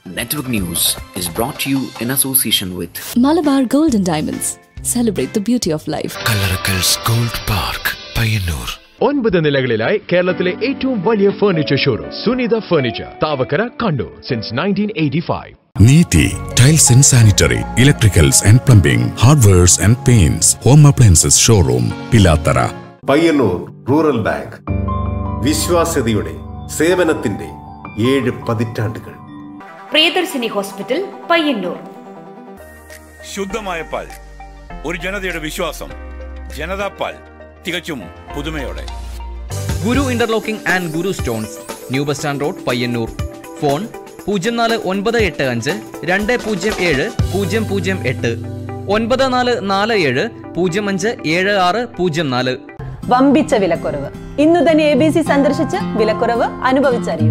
Network News is brought to you in association with Malabar Golden Diamonds. Celebrate the beauty of life. Kallarakkals gold park Payyanur ഒൻപത് നിലകളിലായി കേരളത്തിലെ ഏറ്റവും വലിയ furniture showroom Sunitha furniture Thavakkara Kannur since nineteen eighty five Neethi tiles and sanitary electricals and plumbing hardwares and paints home appliances showroom Pilathara Payyanur rural bank വിശ്വാസ്യതയുടെ സേവനത്തിന്റെ ഏഴ് പതിറ്റാണ്ടുകൾ Priyadarshini hospital Payyanur ശുദ്ധമായ പാൽ ഒരു ജനതയുടെ വിശ്വാസം ജനതാ പാൽ തികച്ചും പുതുമയോടെ Guru interlocking and Guru stones new bus stand road Payyanur phone പൂജ്യം നാല് ഒൻപത് എട്ട് അഞ്ച് രണ്ട് പൂജ്യം ഏഴ് പൂജ്യം പൂജ്യം എട്ട് ഒൻപത് നാല് നാല് ഏഴ് പൂജ്യം അഞ്ച് ഏഴ് ആറ് പൂജ്യം നാല് വമ്പിച്ച വിലക്കുറവ് ഇന്നു തന്നെ എ ബി സി സന്ദർശിച്ച് വിലക്കുറവ് അനുഭവിച്ചറിയൂ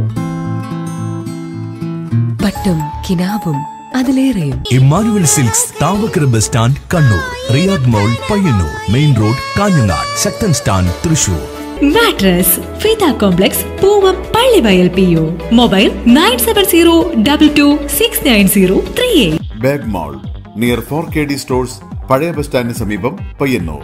പട്ടും കിനാവും അതിലേറെയും Immanuel silks Thavakkara bus stand Kannur Riyadh mall Payyanur main road Kanhangad Sakthan stand Thrissur mattress ഫിത complex Poovam Pallivayal P O mobile nine seven zero double two six nine zero three eight bag mall near four K D stores പഴയ bus സ്റ്റാൻഡിന് സമീപം Payyanur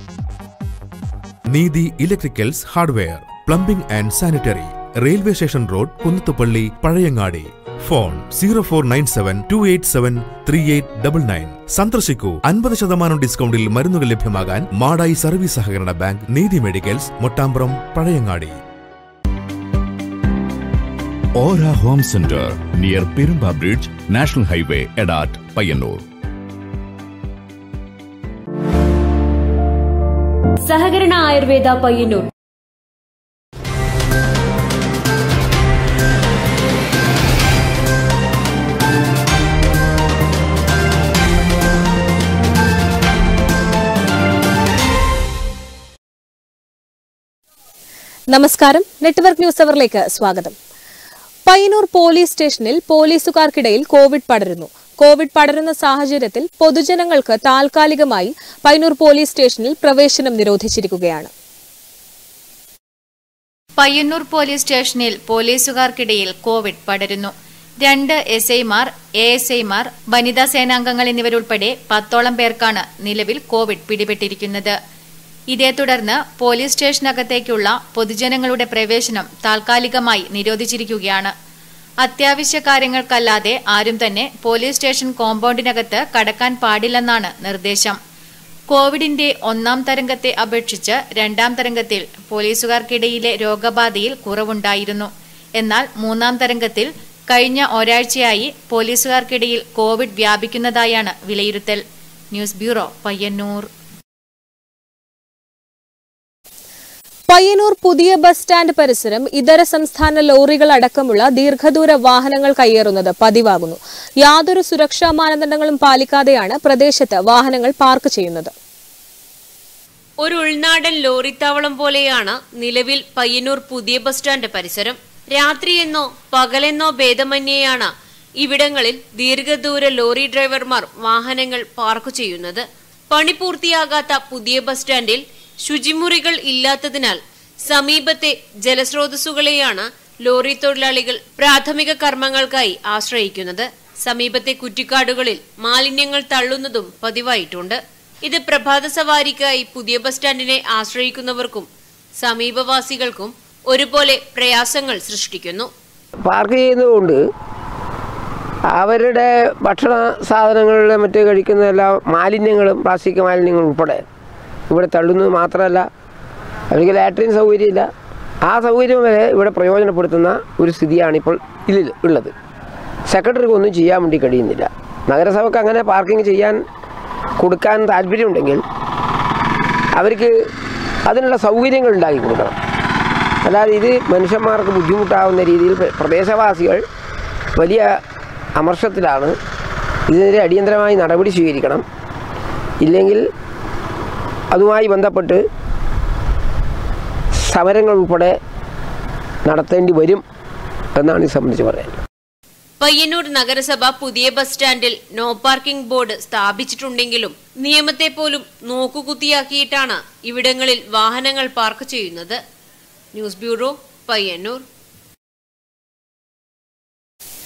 Neethi electricals hardware plumbing and sanitary railway station road Kunnathupally Pazhayangadi phone zero four nine seven two eight seven three eight double nine സന്ദർശിക്കൂ അൻപത് ശതമാനം ഡിസ്കൗണ്ടിൽ മരുന്നുകൾ ലഭ്യമാകാൻ Madayi service സഹകരണ ബാങ്ക് നീതി മെഡിക്കൽസ് മൊട്ടാമ്പ്രം പഴയങ്ങാടി ഓര home centre near Perumba bridge national highway Edat Payyanur സഹകരണ ആയുർവേദ പയ്യന്നൂർ നമസ്കാരം നെറ്റ്വർക്ക് ന്യൂസ് അവറിലേക്ക് സ്വാഗതം പയ്യന്നൂർ പോലീസ് സ്റ്റേഷനിൽ പോലീസുകാർക്കിടയിൽ കോവിഡ് പടരുന്നു കോവിഡ് പടരുന്ന സാഹചര്യത്തിൽ പൊതുജനങ്ങൾക്ക് താൽക്കാലികമായി പയ്യന്നൂർ പോലീസ് സ്റ്റേഷനിൽ പ്രവേശനം നിരോധിച്ചിരിക്കുകയാണ് പയ്യന്നൂർ പോലീസ് സ്റ്റേഷനിൽ പോലീസുകാർക്കിടയിൽ കോവിഡ് പടരുന്നു രണ്ട് എസ് ഐമാർ എ എസ് ഐമാർ വനിതാ സേനാംഗങ്ങൾ എന്നിവരുൾപ്പെടെ പത്തോളം പേർക്കാണ് നിലവിൽ കോവിഡ് പിടിപെട്ടിരിക്കുന്നത് ഇതേ തുടർന്ന് പോലീസ് സ്റ്റേഷനകത്തേക്കുള്ള പൊതുജനങ്ങളുടെ പ്രവേശനം താൽക്കാലികമായി നിരോധിച്ചിരിക്കുകയാണ് അത്യാവശ്യ കാര്യങ്ങൾക്കല്ലാതെ ആരും തന്നെ പോലീസ് സ്റ്റേഷൻ കോമ്പൗണ്ടിനകത്ത് കടക്കാൻ പാടില്ലെന്നാണ് നിർദ്ദേശം കോവിഡിന്റെ ഒന്നാം തരംഗത്തെ അപേക്ഷിച്ച് രണ്ടാം തരംഗത്തിൽ പോലീസുകാർക്കിടയിലെ രോഗബാധയിൽ കുറവുണ്ടായിരുന്നു എന്നാൽ മൂന്നാം തരംഗത്തിൽ കഴിഞ്ഞ ഒരാഴ്ചയായി പോലീസുകാർക്കിടയിൽ കോവിഡ് വ്യാപിക്കുന്നതായാണ് വിലയിരുത്തൽ ന്യൂസ് ബ്യൂറോ പയ്യന്നൂർ പയ്യന്നൂർ പുതിയ ബസ് സ്റ്റാൻഡ് പരിസരം ഇതര സംസ്ഥാന ലോറികൾ അടക്കമുള്ള ദീർഘദൂര വാഹനങ്ങൾ കയ്യേറുന്നത് പതിവാകുന്നു യാതൊരു സുരക്ഷാ മാനദണ്ഡങ്ങളും പാലിക്കാതെയാണ് പ്രദേശത്ത് വാഹനങ്ങൾ പാർക്ക് ചെയ്യുന്നത് ഒരു ഉൾനാടൻ ലോറിത്താവളം പോലെയാണ് നിലവിൽ പയ്യന്നൂർ പുതിയ ബസ് സ്റ്റാൻഡ് പരിസരം രാത്രിയെന്നോ പകലെന്നോ ഭേദമന്യേയാണ് ഇവിടങ്ങളിൽ ദീർഘദൂര ലോറി ഡ്രൈവർമാർ വാഹനങ്ങൾ പാർക്ക് ചെയ്യുന്നത് പണി പൂർത്തിയാകാത്ത പുതിയ ബസ് സ്റ്റാൻഡിൽ ശുചിമുറികൾ ഇല്ലാത്തതിനാൽ സമീപത്തെ ജലസ്രോതസ്സുകളെയാണ് ലോറി തൊഴിലാളികൾ പ്രാഥമിക കർമ്മങ്ങൾക്കായി ആശ്രയിക്കുന്നത് സമീപത്തെ കുറ്റിക്കാടുകളിൽ മാലിന്യങ്ങൾ തള്ളുന്നതും പതിവായിട്ടുണ്ട് ഇത് പ്രഭാത സവാരിക്കായി പുതിയ ബസ് സ്റ്റാൻഡിനെ ആശ്രയിക്കുന്നവർക്കും സമീപവാസികൾക്കും ഒരുപോലെ പ്രയാസങ്ങൾ സൃഷ്ടിക്കുന്നു പാർക്ക് ചെയ്യുന്നതുകൊണ്ട് അവരുടെ ഭക്ഷണ സാധനങ്ങളുടെ മറ്റ് കഴിക്കുന്ന എല്ലാ മാലിന്യങ്ങളും പ്ലാസ്റ്റിക് മാലിന്യങ്ങളും ഉൾപ്പെടെ ഇവിടെ തള്ളുന്നത് മാത്രമല്ല അവർക്ക് ലാട്രിൻ സൗകര്യമില്ല ആ സൗകര്യം വരെ ഇവിടെ പ്രയോജനപ്പെടുത്തുന്ന ഒരു സ്ഥിതിയാണ് ഇപ്പോൾ ഇതിൽ ഉള്ളത് സെക്രട്ടറിക്ക് ഒന്നും ചെയ്യാൻ വേണ്ടി കഴിയുന്നില്ല നഗരസഭയ്ക്ക് അങ്ങനെ പാർക്കിംഗ് ചെയ്യാൻ കൊടുക്കാൻ താല്പര്യമുണ്ടെങ്കിൽ അവർക്ക് അതിനുള്ള സൗകര്യങ്ങൾ ഉണ്ടാക്കി കൊടുക്കണം അല്ലാതെ ഇത് മനുഷ്യന്മാർക്ക് ബുദ്ധിമുട്ടാവുന്ന രീതിയിൽ പ്രദേശവാസികൾ വലിയ അമർഷത്തിലാണ് ഇതിനെതിരെ അടിയന്തരമായി നടപടി സ്വീകരിക്കണം ഇല്ലെങ്കിൽ അതുമായി ബന്ധപ്പെട്ട് സമരങ്ങൾ ഉൾപ്പെടെ നടത്തേണ്ടി വരും എന്നാണ് ഇത് സംബന്ധിച്ച് പറയാൻ പയ്യന്നൂർ നഗരസഭ പുതിയ ബസ് സ്റ്റാൻഡിൽ നോ പാർക്കിംഗ് ബോർഡ് സ്ഥാപിച്ചിട്ടുണ്ടെങ്കിലും നിയമത്തെ പോലും നോക്കുകുത്തിയാക്കിയിട്ടാണ് ഇവിടങ്ങളിൽ വാഹനങ്ങൾ പാർക്ക് ചെയ്യുന്നത് ന്യൂസ് ബ്യൂറോ പയ്യന്നൂർ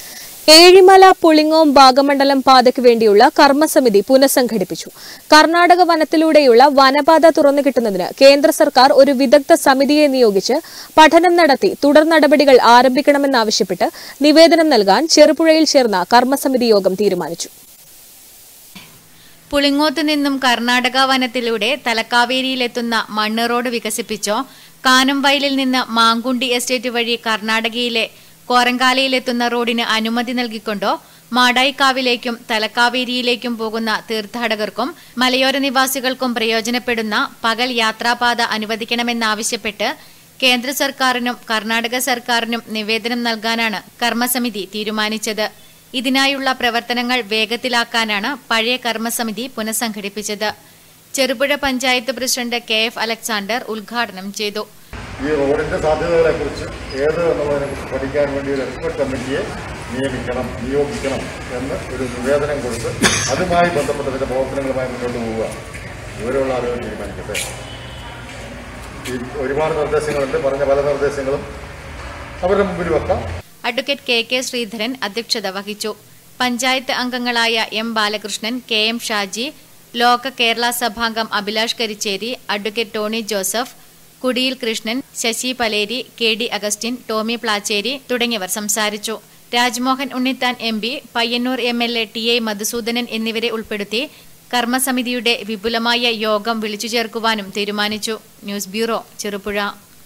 ഏഴിമല പുളിങ്ങോം ഭാഗമണ്ഡലം പാതയ്ക്ക് വേണ്ടിയുള്ള കർമ്മസമിതി പുനഃസംഘടിപ്പിച്ചു കർണാടക വനത്തിലൂടെയുള്ള വനപാത തുറന്നു കിട്ടുന്നതിന് കേന്ദ്ര സർക്കാർ ഒരു വിദഗ്ധ സമിതിയെ നിയോഗിച്ച് പഠനം നടത്തി തുടർ നടപടികൾ ആരംഭിക്കണമെന്നാവശ്യപ്പെട്ട് നിവേദനം നൽകാൻ ചെറുപുഴയിൽ ചേർന്ന കർമ്മസമിതി യോഗം തീരുമാനിച്ചു പുളിങ്ങോത്ത് നിന്നും കർണാടക വനത്തിലൂടെ തലക്കാവേരിയിലെത്തുന്ന മണ്ണ് റോഡ് വികസിപ്പിച്ചോ കാനംവയലിൽ നിന്ന് മാങ്കുണ്ടി എസ്റ്റേറ്റ് വഴി കർണാടകയിലെ കോരങ്കാലയിലെത്തുന്ന റോഡിന് അനുമതി നൽകിക്കൊണ്ടോ മാടായിക്കാവിലേക്കും തലക്കാവേരിയിലേക്കും പോകുന്ന തീർത്ഥാടകർക്കും മലയോര നിവാസികൾക്കും പ്രയോജനപ്പെടുന്ന പകൽ യാത്രാപാത അനുവദിക്കണമെന്നാവശ്യപ്പെട്ട് കേന്ദ്ര സർക്കാരിനും കർണാടക സർക്കാരിനും നിവേദനം നൽകാനാണ് കർമ്മസമിതി തീരുമാനിച്ചത് ഇതിനായുള്ള പ്രവർത്തനങ്ങൾ വേഗത്തിലാക്കാനാണ് പഴയ കർമ്മസമിതി പുനഃസംഘടിപ്പിച്ചത് Cherupuzha panchayat president K F Alexander ഉദ്ഘാടനം ചെയ്തു ഈ റോഡിന്റെ സാധ്യതകളെ കുറിച്ച് ഏത് എന്നുള്ളതിനെ കുറിച്ച് പഠിക്കാൻ വേണ്ടി ഒരു എക്സ്പെർട്ട് കമ്മിറ്റിയെ നിയമിക്കണം നിയോഗിക്കണം എന്ന് ഒരു നിവേദനം കൊടുത്ത് അതുമായി ബന്ധപ്പെട്ടതിന്റെ പ്രവർത്തനങ്ങളുമായി മുന്നോട്ട് പോവുക വിവരമുള്ള ആളുകൾ തീരുമാനിക്കട്ടെ ഈ ഒരുപാട് നിർദ്ദേശങ്ങളുണ്ട് പറഞ്ഞ പല നിർദ്ദേശങ്ങളും അവരുടെ മുമ്പിൽ വെക്കാം അഡ്വക്കേറ്റ് കെ കെ ശ്രീധരൻ അധ്യക്ഷത വഹിച്ചു പഞ്ചായത്ത് അംഗങ്ങളായ M Balakrishnan K M Shaji Loka Kerala സഭാംഗം Abhilash Karicheri advocate Tony Joseph Kudiyil Krishnan Sasi Paleri K D Augustine Tomy Placheri തുടങ്ങിയവർ സംസാരിച്ചു Rajmohan Unnithan M P Payyanur M L A T A Madhusoodanan എന്നിവരെ ഉൾപ്പെടുത്തി കർമ്മസമിതിയുടെ വിപുലമായ യോഗം വിളിച്ചു ചേർക്കുവാനും തീരുമാനിച്ചു news bureau Cherupuzha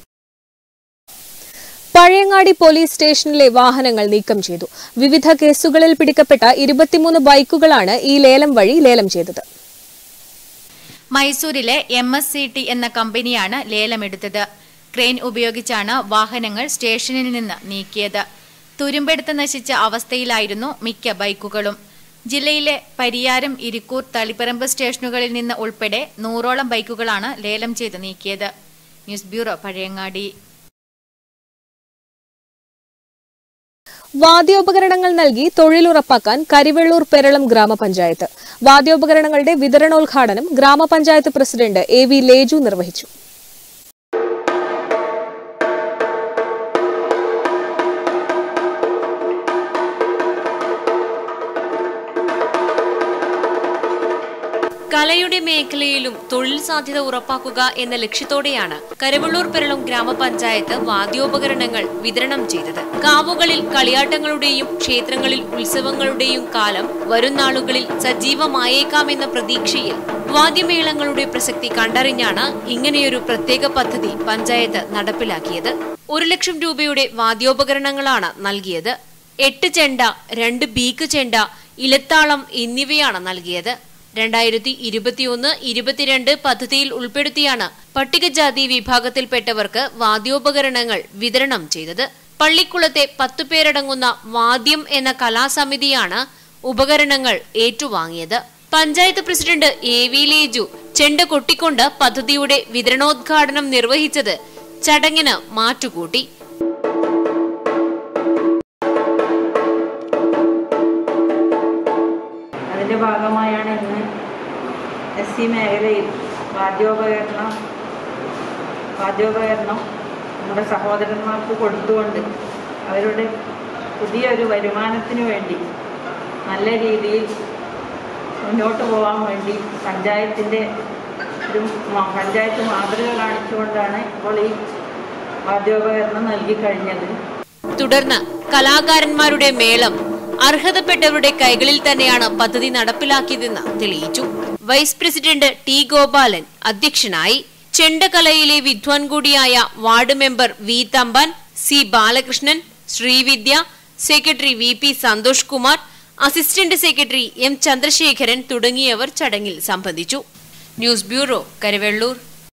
Pazhayangadi police സ്റ്റേഷനിലെ വാഹനങ്ങൾ നീക്കം ചെയ്തു വിവിധ കേസുകളിൽ പിടിക്കപ്പെട്ട ഇരുപത്തിമൂന്ന് ബൈക്കുകളാണ് ഈ ലേലം വഴി ലേലം ചെയ്തത് മൈസൂരിലെ എം എസ് സി ടി എന്ന കമ്പനിയാണ് ലേലമെടുത്തത് ക്രെയിൻ ഉപയോഗിച്ചാണ് വാഹനങ്ങൾ സ്റ്റേഷനിൽ നിന്ന് നീക്കിയത് തുരുമ്പെടുത്ത് നശിച്ച അവസ്ഥയിലായിരുന്നു മിക്ക ബൈക്കുകളും ജില്ലയിലെ പരിയാരം ഇരിക്കൂർ തളിപ്പറമ്പ് സ്റ്റേഷനുകളിൽ നിന്ന് ഉൾപ്പെടെ നൂറോളം ബൈക്കുകളാണ് ലേലം ചെയ്ത് നീക്കിയത് ന്യൂസ് ബ്യൂറോ പഴയങ്ങാടി വാദ്യോപകരണങ്ങൾ നൽകി തൊഴിലുറപ്പാക്കാൻ കരിവെള്ളൂർ പെരളം ഗ്രാമപഞ്ചായത്ത് വാദ്യോപകരണങ്ങളുടെ വിതരണോദ്ഘാടനം ഗ്രാമപഞ്ചായത്ത് പ്രസിഡന്റ് എ വി ലേജു നിർവഹിച്ചു കലയുടെ മേഖലയിലും തൊഴിൽ സാധ്യത ഉറപ്പാക്കുക എന്ന ലക്ഷ്യത്തോടെയാണ് കരവള്ളൂർ പെരളം ഗ്രാമപഞ്ചായത്ത് വാദ്യോപകരണങ്ങൾ വിതരണം ചെയ്തത് കാവുകളിൽ കളിയാട്ടങ്ങളുടെയും ക്ഷേത്രങ്ങളിൽ ഉത്സവങ്ങളുടെയും കാലം വരും നാളുകളിൽ സജീവമായേക്കാമെന്ന പ്രതീക്ഷയിൽ വാദ്യമേളങ്ങളുടെ പ്രസക്തി കണ്ടറിഞ്ഞാണ് ഇങ്ങനെയൊരു പ്രത്യേക പദ്ധതി പഞ്ചായത്ത് നടപ്പിലാക്കിയത് ഒരു ലക്ഷം രൂപയുടെ വാദ്യോപകരണങ്ങളാണ് നൽകിയത് എട്ട് ചെണ്ട രണ്ട് ബീക്ക് ചെണ്ട ഇലത്താളം എന്നിവയാണ് നൽകിയത് രണ്ടായിരത്തി ഇരുപത്തിയൊന്ന് ഇരുപത്തിരണ്ട് പദ്ധതിയിൽ ഉൾപ്പെടുത്തിയാണ് പട്ടികജാതി വിഭാഗത്തിൽപ്പെട്ടവർക്ക് വാദ്യോപകരണങ്ങൾ വിതരണം ചെയ്തത് പള്ളിക്കുളത്തെ പത്തു പേരടങ്ങുന്ന വാദ്യം എന്ന കലാസമിതിയാണ് ഉപകരണങ്ങൾ ഏറ്റുവാങ്ങിയത് panchayat president A V Leju chenda കൊട്ടിക്കൊണ്ട് പദ്ധതിയുടെ വിതരണോദ്ഘാടനം നിർവഹിച്ചത് ചടങ്ങിന് മാറ്റുകൂട്ടി അതിൻ്റെ ഭാഗമായാണ് ഇന്ന് എസ് സി മേഖലയിൽ വാദ്യോപകരണം വാദ്യോപകരണം നമ്മുടെ സഹോദരന്മാർക്ക് കൊടുത്തുകൊണ്ട് അവരുടെ പുതിയൊരു വരുമാനത്തിന് വേണ്ടി നല്ല രീതിയിൽ മുന്നോട്ട് പോകാൻ വേണ്ടി പഞ്ചായത്തിൻ്റെ ഒരു മ- പഞ്ചായത്ത് മാതൃക കാണിച്ചുകൊണ്ടാണ് ഇപ്പോൾ ഈ വാദ്യോപകരണം നൽകിക്കഴിഞ്ഞത് തുടർന്ന് കലാകാരന്മാരുടെ മേളം അർഹതപ്പെട്ടവരുടെ കൈകളിൽ തന്നെയാണ് പദ്ധതി നടപ്പിലാക്കിയതെന്ന് തെളിയിച്ചു വൈസ് പ്രസിഡന്റ് ടി ഗോപാലൻ അധ്യക്ഷനായി ചെണ്ടകലയിലെ വിദ്വാൻ കൂടിയായ ward member V Thampan C Balakrishnan Sreevidya secretary V P Santhosh Kumar assistant secretary M Chandrasekharan തുടങ്ങിയവർ ചടങ്ങിൽ സംബന്ധിച്ചു ന്യൂസ് ബ്യൂറോ കരവെള്ളൂർ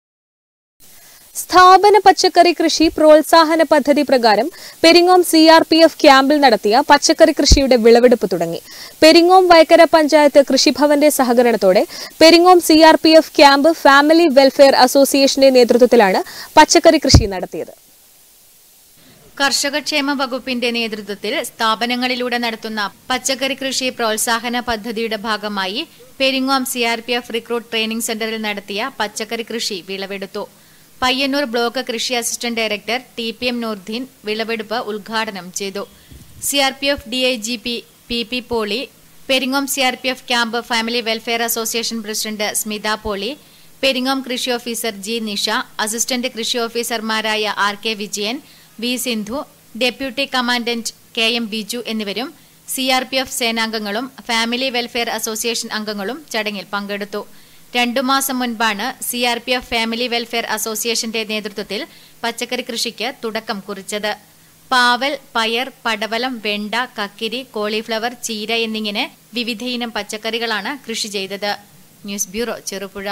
സ്ഥാപന പച്ചക്കറി കൃഷി പ്രോത്സാഹന പദ്ധതി പ്രകാരം Peringome C R P F ക്യാമ്പിൽ നടത്തിയ പച്ചക്കറി കൃഷിയുടെ വിളവെടുപ്പ് തുടങ്ങി പെരിങ്ങോം വൈക്കര പഞ്ചായത്ത് കൃഷിഭവന്റെ സഹകരണത്തോടെ Peringome C R P F camp family welfare അസോസിയേഷന്റെ നേതൃത്വത്തിലാണ് പച്ചക്കറി കൃഷി നടത്തിയത് കർഷകക്ഷേമ വകുപ്പിന്റെ നേതൃത്വത്തിൽ സ്ഥാപനങ്ങളിലൂടെ നടത്തുന്ന പച്ചക്കറി കൃഷി പ്രോത്സാഹന പദ്ധതിയുടെ ഭാഗമായി Peringome C R P F recruit training സെന്ററിൽ നടത്തിയ പച്ചക്കറി കൃഷി വിളവെടുത്തു പയ്യന്നൂർ ബ്ലോക്ക് കൃഷി assistant director T P M Noorudheen വിളവെടുപ്പ് ഉദ്ഘാടനം ചെയ്തു C R P F D I G P P P Poly Peringome C R P F camp family welfare association president Smitha Poly Peringome കൃഷി ഓഫീസർ ജി നിഷ അസിസ്റ്റന്റ് കൃഷി ഓഫീസർമാരായ R K Vijayan V Sindhu deputy commandant K M Biju എന്നിവരും C R P F സേനാംഗങ്ങളും family welfare association അംഗങ്ങളും ചടങ്ങിൽ പങ്കെടുത്തു രണ്ടു മാസം മുൻപാണ് C R P F family welfare അസോസിയേഷന്റെ നേതൃത്വത്തിൽ പച്ചക്കറി കൃഷിക്ക് തുടക്കം കുറിച്ചത് പാവൽ പയർ പടവലം വെണ്ട കക്കിരി കോളിഫ്ലവർ ചീര എന്നിങ്ങനെ വിവിധയിനം പച്ചക്കറികളാണ് കൃഷി ചെയ്തത് ന്യൂസ് ബ്യൂറോ ചെറുപുഴ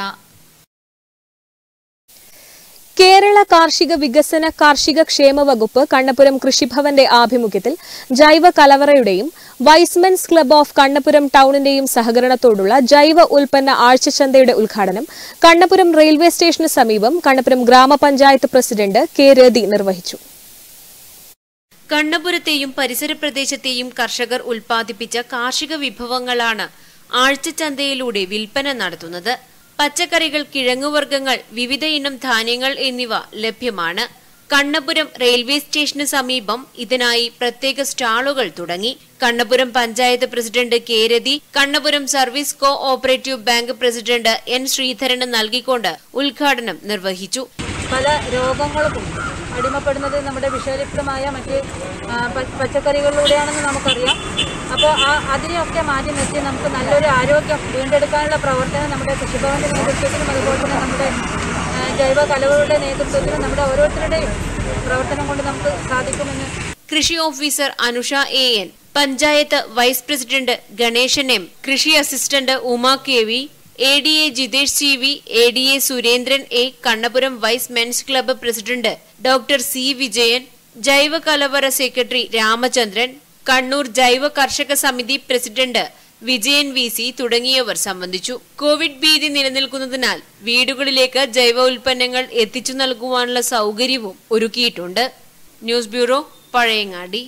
കേരള കാർഷിക വികസന കാർഷിക ക്ഷേമ വകുപ്പ് കണ്ണപുരം കൃഷിഭവന്റെ ആഭിമുഖ്യത്തിൽ ജൈവ കലവറയുടെയും വൈസ്മെൻസ് ക്ലബ് ഓഫ് കണ്ണപുരം ടൗണിന്റെയും സഹകരണത്തോടുള്ള ജൈവ ഉൽപ്പന്ന ആഴ്ചച്ചന്തയുടെ ഉദ്ഘാടനം കണ്ണപുരം റെയിൽവേ സ്റ്റേഷന് സമീപം കണ്ണപുരം ഗ്രാമപഞ്ചായത്ത് പ്രസിഡന്റ് കെ രതി നിർവഹിച്ചു കണ്ണപുരത്തെയും പരിസര പ്രദേശത്തെയും കർഷകർ ഉൽപ്പാദിപ്പിച്ച കാർഷിക വിഭവങ്ങളാണ് ആഴ്ചച്ചന്തയിലൂടെ വിൽപ്പന നടത്തുന്നത് പച്ചക്കറികൾ കിഴങ്ങുവർഗ്ഗങ്ങൾ വിവിധ ഇനം ധാന്യങ്ങൾ എന്നിവ ലഭ്യമാണ് കണ്ണപുരം റെയിൽവേ സ്റ്റേഷന് സമീപം ഇതിനായി പ്രത്യേക സ്റ്റാളുകൾ തുടങ്ങി Kannapuram panchayat president K Rathi Kannapuram service co operative bank president N ശ്രീധരന് നൽകിക്കൊണ്ട് ഉദ്ഘാടനം നിർവഹിച്ചു പല രോഗങ്ങൾക്കും അടിമപ്പെടുന്നത് നമ്മുടെ വിഷലിപ്തമായ മറ്റ് ആ, പ- പച്ചക്കറികളിലൂടെയാണെന്ന് നമുക്കറിയാം അപ്പോൾ ആ അതിനെയൊക്കെ മാറ്റി നിർത്തി നമുക്ക് നല്ലൊരു ആരോഗ്യം വീണ്ടെടുക്കാനുള്ള പ്രവർത്തനം നമ്മുടെ കൃഷിഭവന്റെ നേതൃത്വത്തിലും അതുപോലെ തന്നെ നമ്മുടെ ആ, ജൈവ കലകളുടെ നേതൃത്വത്തിലും നമ്മുടെ ഓരോരുത്തരുടെയും പ്രവർത്തനം കൊണ്ട് നമുക്ക് സാധിക്കുമെന്ന് കൃഷി officer Anusha A N panchayat vice president Ganesan M കൃഷി assistant Uma K V A D A Jithesh C V A D A Surendran A Kannapuram Y's Men's club president doctor C Vijayan ജൈവ കലവറ സെക്രട്ടറി രാമചന്ദ്രൻ കണ്ണൂർ ജൈവ കർഷക സമിതി പ്രസിഡന്റ് വിജയൻ വി സി തുടങ്ങിയവർ സംബന്ധിച്ചു കോവിഡ് ഭീതി നിലനിൽക്കുന്നതിനാൽ വീടുകളിലേക്ക് ജൈവ ഉൽപ്പന്നങ്ങൾ എത്തിച്ചു നൽകുവാനുള്ള സൗകര്യവും ഒരുക്കിയിട്ടുണ്ട് news bureau Pazhayangadi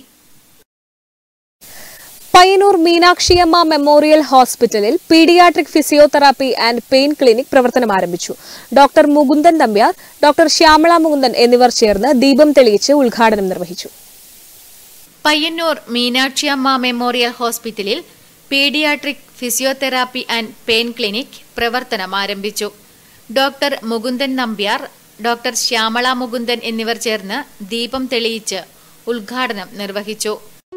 Payyanur Meenakshiamma memorial ഹോസ്പിറ്റലിൽ paediatric physiotherapy and pain clinic പ്രവർത്തനം ആരംഭിച്ചു ഡോക്ടർ മുകുന്ദൻ നമ്പ്യാർ ഡോക്ടർ ശ്യാമള മുകുന്ദൻ എന്നിവർ ചേർന്ന് ദീപം തെളിയിച്ച് ഉദ്ഘാടനം നിർവഹിച്ചു പയ്യന്നൂർ മീനാക്ഷിയമ്മ മെമ്മോറിയൽ ഹോസ്പിറ്റലിൽ paediatric physiotherapy and pain clinic പ്രവർത്തനം ആരംഭിച്ചു ഡോക്ടർ മുകുന്ദൻ നമ്പ്യാർ ഡോക്ടർ ശ്യാമള മുകുന്ദൻ എന്നിവർ ചേർന്ന് ദീപം തെളിയിച്ച് ഉദ്ഘാടനം നിർവഹിച്ചു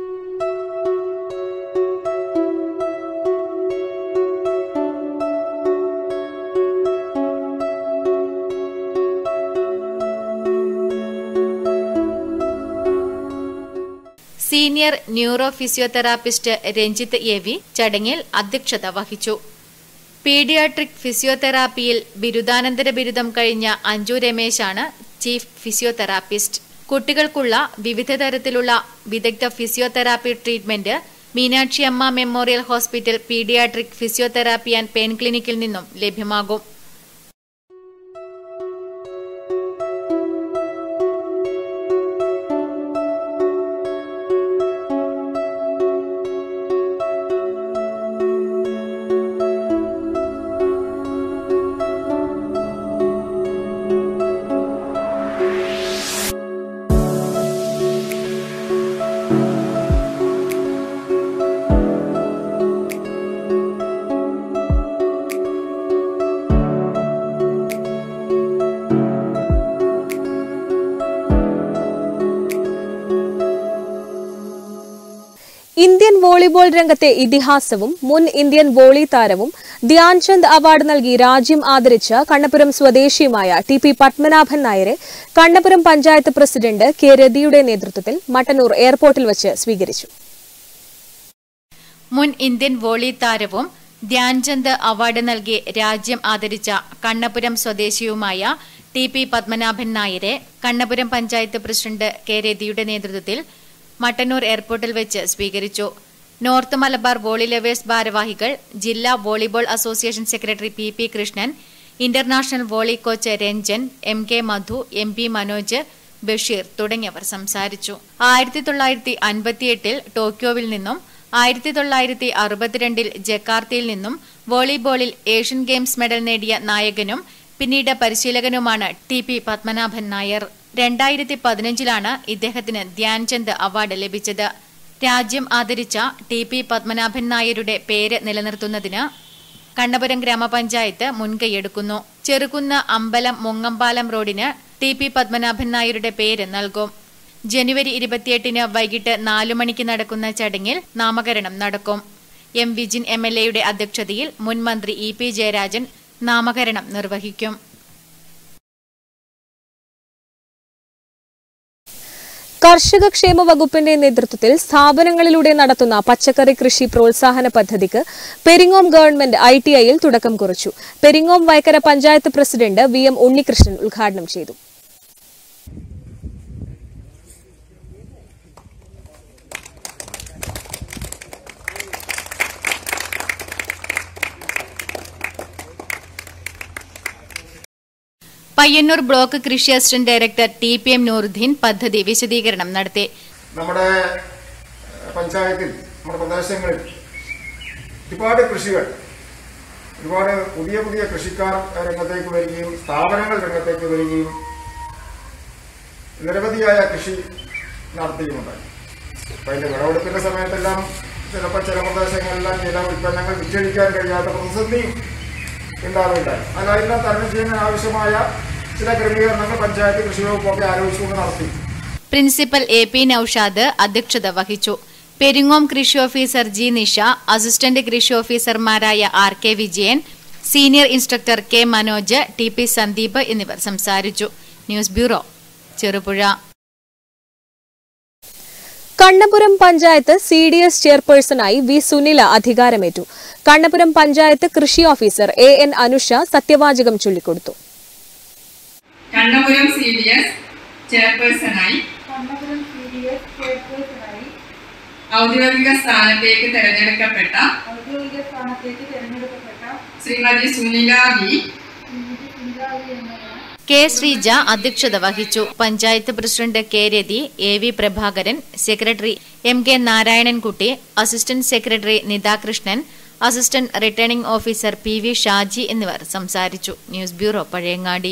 senior neuro physiotherapist Ranjith A V ചടങ്ങിൽ അധ്യക്ഷത വഹിച്ചു പീഡിയാട്രിക് ഫിസിയോതെറാപ്പിയിൽ ബിരുദാനന്തര ബിരുദം കഴിഞ്ഞ അഞ്ജു രമേശാണ് ചീഫ് ഫിസിയോതെറാപ്പിസ്റ്റ് കുട്ടികൾക്കുള്ള വിവിധ തരത്തിലുള്ള വിദഗ്ധ physiotherapy treatment Meenakshiamma memorial hospital paediatric physiotherapy and pain ക്ലിനിക്കിൽ നിന്നും ലഭ്യമാകും ഇന്ത്യൻ വോളിബോൾ രംഗത്തെ ഇതിഹാസവും മുൻ ഇന്ത്യൻ വോളി താരവും ധ്യാൻചന്ദ് അവാർഡ് നൽകി രാജ്യം ആദരിച്ച കണ്ണപുരം സ്വദേശിയുമായ ടി പി പത്മനാഭൻ നായരെ കണ്ണപുരം പഞ്ചായത്ത് പ്രസിഡന്റ് കെ രതിയുടെ നേതൃത്വത്തിൽ മട്ടന്നൂർ എയർപോർട്ടിൽ വച്ച് സ്വീകരിച്ചു മുൻ ഇന്ത്യൻ വോളി താരവും ധ്യാൻചന്ദ് അവാർഡ് നൽകി രാജ്യം ആദരിച്ച കണ്ണപുരം സ്വദേശിയുമായ ടി പി പത്മനാഭൻ നായരെ കണ്ണപുരം പഞ്ചായത്ത് പ്രസിഡന്റ് കെ രതിയുടെ നേതൃത്വത്തിൽ മട്ടന്നൂർ എയർപോർട്ടിൽ വെച്ച് സ്വീകരിച്ചു നോർത്ത് മലബാർ വോളി ലവേഴ്സ് ഭാരവാഹികൾ ജില്ലാ volleyball association secretary P P Krishnan international volley coach Ranjan M K Madhu M P Manoj Basheer തുടങ്ങിയവർ സംസാരിച്ചു ആയിരത്തി തൊള്ളായിരത്തി അൻപത്തിയെട്ടിൽ ടോക്കിയോവിൽ നിന്നും ആയിരത്തി തൊള്ളായിരത്തി അറുപത്തിരണ്ടിൽ ജക്കാർത്തയിൽ നിന്നും വോളിബോളിൽ ഏഷ്യൻ ഗെയിംസ് മെഡൽ നേടിയ നായകനും പിന്നീട് പരിശീലകനുമാണ് ടി പി പത്മനാഭൻ നായർ രണ്ടായിരത്തി പതിനഞ്ചിലാണ് ഇദ്ദേഹത്തിന് ധ്യാൻചന്ദ് അവാർഡ് ലഭിച്ചത് രാജ്യം ആദരിച്ച ടി പി പത്മനാഭൻ നായരുടെ പേര് നിലനിർത്തുന്നതിന് കണ്ണപുരം ഗ്രാമപഞ്ചായത്ത് മുൻകൈയെടുക്കുന്നു ചെറുകുന്ന് അമ്പലം മുങ്ങമ്പാലം റോഡിന് ടി പി പത്മനാഭൻ നായരുടെ പേര് നൽകും ജനുവരി ഇരുപത്തിയെട്ടിന് വൈകിട്ട് നാലു മണിക്ക് നടക്കുന്ന ചടങ്ങിൽ നാമകരണം നടക്കും എം വിജിൻ എം എൽ എയുടെ അധ്യക്ഷതയിൽ മുൻ മന്ത്രി ഇ പി ജയരാജൻ നാമകരണം നിർവഹിക്കും കർഷക ക്ഷേമ വകുപ്പിന്റെ നേതൃത്വത്തിൽ സ്ഥാപനങ്ങളിലൂടെ നടത്തുന്ന പച്ചക്കറി കൃഷി പ്രോത്സാഹന പദ്ധതിക്ക് പെരിങ്ങോം ഗവൺമെന്റ് ഐ ടി ഐയിൽ തുടക്കം കുറിച്ചു Peringome Vayakkara panchayat president V M Unnikrishnan ഉദ്ഘാടനം ചെയ്തു പയ്യന്നൂർ ബ്ലോക്ക് കൃഷി assistant director T P M Noorudheen പദ്ധതി വിശദീകരണം നടത്തി നമ്മുടെ പഞ്ചായത്തിൽ നമ്മുടെ പ്രദേശങ്ങളിൽ ഒരുപാട് കൃഷികൾ ഒരുപാട് പുതിയ പുതിയ കൃഷിക്കാർ രംഗത്തേക്ക് വരികയും സ്ഥാപനങ്ങൾ രംഗത്തേക്ക് വരികയും നിരവധിയായ കൃഷി നടത്തിയുമുണ്ടായി അപ്പം അതിൻ്റെ വിളവെടുപ്പിൻ്റെ സമയത്തെല്ലാം ചിലപ്പോൾ ചില പ്രദേശങ്ങളിലെല്ലാം ചില ഉൽപ്പന്നങ്ങൾ വിറ്റഴിക്കാൻ കഴിയാത്ത പ്രതിസന്ധിയും ഉണ്ടാവുകയുണ്ടായി അതെല്ലാം തരണം ചെയ്യാൻ ആവശ്യമായ ചില ക്രമീകരണങ്ങൾ പഞ്ചായത്ത് കൃഷി വകുപ്പൊക്കെ ആലോചിച്ചുകൊണ്ട് നടത്തി പ്രിൻസിപ്പൽ എ പി നൌഷാദ് അധ്യക്ഷത വഹിച്ചു പെരിങ്ങോം കൃഷി ഓഫീസർ ജി നിഷ അസിസ്റ്റന്റ് കൃഷി ഓഫീസർമാരായ R K Vijayan senior instructor K Manoj T P Sandeep എന്നിവർ സംസാരിച്ചു news bureau Cherupuzha Kannapuram panchayat C D S ചെയർപേഴ്സണായി വി സുനില അധികാരമേറ്റു കണ്ണപുരം പഞ്ചായത്ത് കൃഷി ഓഫീസർ എ എൻ അനുഷ സത്യവാചകം ചൊല്ലിക്കൊടുത്തു കണ്ണപുരം സി ഡി എസ് ചെയർപേഴ്സണായി ഔദ്യോഗിക സ്ഥാനത്തേക്ക് തെരഞ്ഞെടുക്കപ്പെട്ട ശ്രീമതി സുനില വി കെ ശ്രീജ അധ്യക്ഷത വഹിച്ചു panchayat president K Rathi A V Prabhakaran secretary M K Narayanankutty assistant secretary Nithakrishnan assistant returning officer P V Shaji എന്നിവർ സംസാരിച്ചു news bureau Pazhayangadi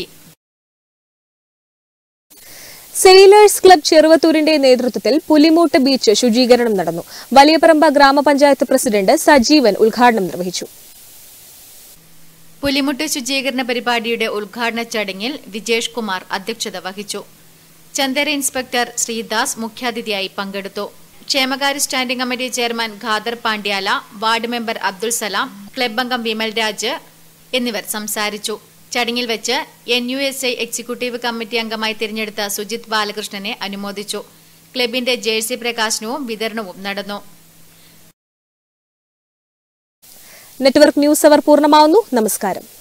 sailors club ചെറുവത്തൂരിന്റെ നേതൃത്വത്തിൽ പുലിമൂട്ട് ബീച്ച് ശുചീകരണം നടന്നു വലിയപറമ്പ ഗ്രാമപഞ്ചായത്ത് പ്രസിഡന്റ് സജീവൻ ഉദ്ഘാടനം നിർവഹിച്ചു പുലിമുട്ട് ശുചീകരണ പരിപാടിയുടെ ഉദ്ഘാടന ചടങ്ങിൽ വിജേഷ് കുമാർ അധ്യക്ഷത വഹിച്ചു ചന്ദേര ഇൻസ്പെക്ടർ ശ്രീദാസ് മുഖ്യാതിഥിയായി പങ്കെടുത്തു ക്ഷേമകാര്യ standing committee chairman Khader Pandyala ward member Abdul Salam club അംഗം വിമൽ രാജ് എന്നിവർ സംസാരിച്ചു ചടങ്ങിൽ വെച്ച് N U S I executive committee അംഗമായി തിരഞ്ഞെടുത്ത സുജിത് ബാലകൃഷ്ണനെ അനുമോദിച്ചു ക്ലബിന്റെ ജേഴ്സി പ്രകാശനവും വിതരണവും നടന്നു നെറ്റ്വർക്ക് ന്യൂസ് അവർ പൂർണ്ണമാവുന്നു നമസ്കാരം